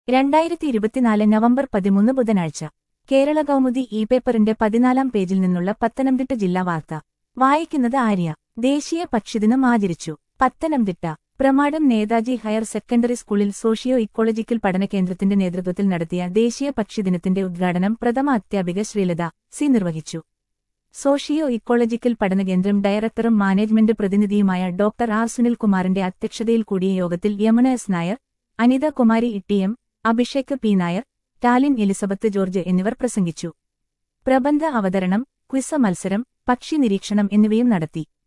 രണ്ടായിരത്തി ഇരുപത്തിനാല് നവംബർ പതിമൂന്ന് ബുധനാഴ്ച കേരള കൗമുദി ഇ പേപ്പറിന്റെ പതിനാലാം പേജിൽ നിന്നുള്ള പത്തനംതിട്ട ജില്ലാ വാർത്ത വായിക്കുന്നത് ആര്യ ദേശീയ പക്ഷിദിനം ആചരിച്ചു പത്തനംതിട്ട പ്രമാടം നേതാജി ഹയർ സെക്കൻഡറി സ്കൂളിൽ സോഷ്യോ ഇക്കോളജിക്കൽ പഠനകേന്ദ്രത്തിന്റെ നേതൃത്വത്തിൽ നടത്തിയ ദേശീയ പക്ഷിദിനത്തിന്റെ ഉദ്ഘാടനം പ്രഥമ അധ്യാപിക ശ്രീലത സി നിർവഹിച്ചു സോഷ്യോ ഇക്കോളജിക്കൽ പഠനകേന്ദ്രം ഡയറക്ടറും മാനേജ്മെന്റ് പ്രതിനിധിയുമായ ഡോക്ടർ ആർ സുനിൽകുമാറിന്റെ അധ്യക്ഷതയിൽ കൂടിയ യോഗത്തിൽ യമന എസ് നായർ അനിത കുമാരി ഇട്ടിഎം അഭിഷേക് പി നായർ ടാലിൻ എലിസബത്ത് ജോർജ് എന്നിവർ പ്രസംഗിച്ചു പ്രബന്ധ അവതരണം ക്വിസ മത്സരം പക്ഷി നിരീക്ഷണം എന്നിവയും നടത്തി